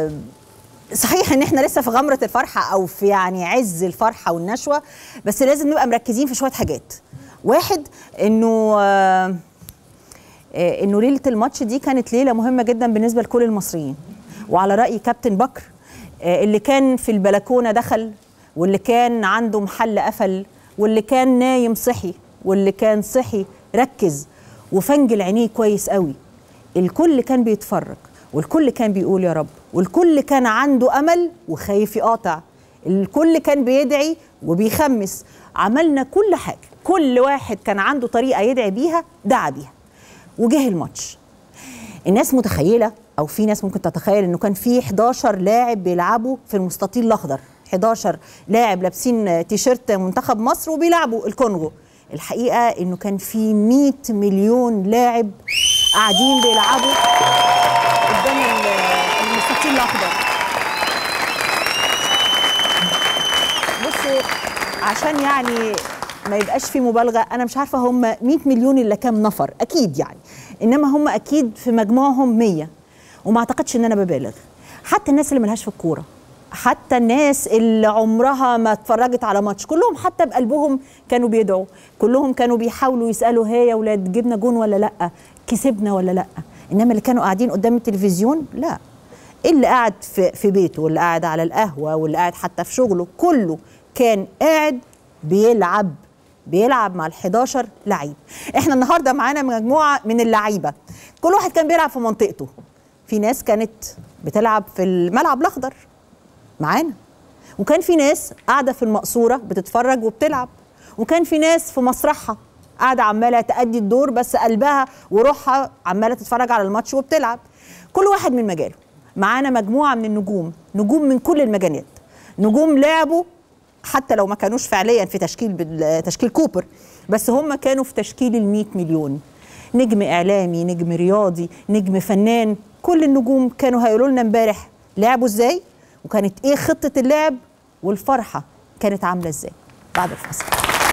آه، صحيح ان احنا لسه في غمره الفرحه او في يعني عز الفرحه والنشوه بس لازم نبقى مركزين في شويه حاجات واحد انه آه، آه، انه ليله الماتش دي كانت ليله مهمه جدا بالنسبه لكل المصريين وعلى راي كابتن بكر آه، اللي كان في البلكونه دخل واللي كان عنده محل قفل واللي كان نايم صحي واللي كان صحي ركز وفنجل عينيه كويس قوي الكل كان بيتفرج والكل كان بيقول يا رب والكل كان عنده امل وخايف يقاطع الكل كان بيدعي وبيخمس عملنا كل حاجه كل واحد كان عنده طريقه يدعي بيها دعا بيها وجه الماتش الناس متخيله او في ناس ممكن تتخيل انه كان في 11 لاعب بيلعبوا في المستطيل الاخضر 11 لاعب لابسين تيشيرت منتخب مصر وبيلعبوا الكونغو الحقيقه انه كان في 100 مليون لاعب قاعدين بيلعبوا قدام ال- المستطيل الاخضر بصوا عشان يعني ما يبقاش في مبالغه انا مش عارفه هم 100 مليون الا كام نفر اكيد يعني انما هم اكيد في مجموعهم 100 وما اعتقدش ان انا ببالغ حتى الناس اللي ملهاش في الكوره حتى الناس اللي عمرها ما اتفرجت على ماتش كلهم حتى بقلبهم كانوا بيدعوا كلهم كانوا بيحاولوا يسالوا هي يا ولاد جبنا جون ولا لا كسبنا ولا لا انما اللي كانوا قاعدين قدام التلفزيون لا اللي قاعد في, في بيته واللي قاعد على القهوه واللي قاعد حتى في شغله كله كان قاعد بيلعب بيلعب مع ال11 لعيب احنا النهارده معانا مجموعه من اللعيبه كل واحد كان بيلعب في منطقته في ناس كانت بتلعب في الملعب الاخضر معانا وكان في ناس قاعده في المقصوره بتتفرج وبتلعب وكان في ناس في مسرحها قاعده عماله تأدي الدور بس قلبها وروحها عماله تتفرج على الماتش وبتلعب كل واحد من مجاله معانا مجموعه من النجوم نجوم من كل المجالات نجوم لعبوا حتى لو ما كانوش فعليا في تشكيل بال- تشكيل كوبر بس هم كانوا في تشكيل ال 100 مليون نجم اعلامي نجم رياضي نجم فنان كل النجوم كانوا هيقولوا لنا امبارح لعبوا ازاي وكانت ايه خطه اللعب والفرحه كانت عامله ازاي بعد الفاصل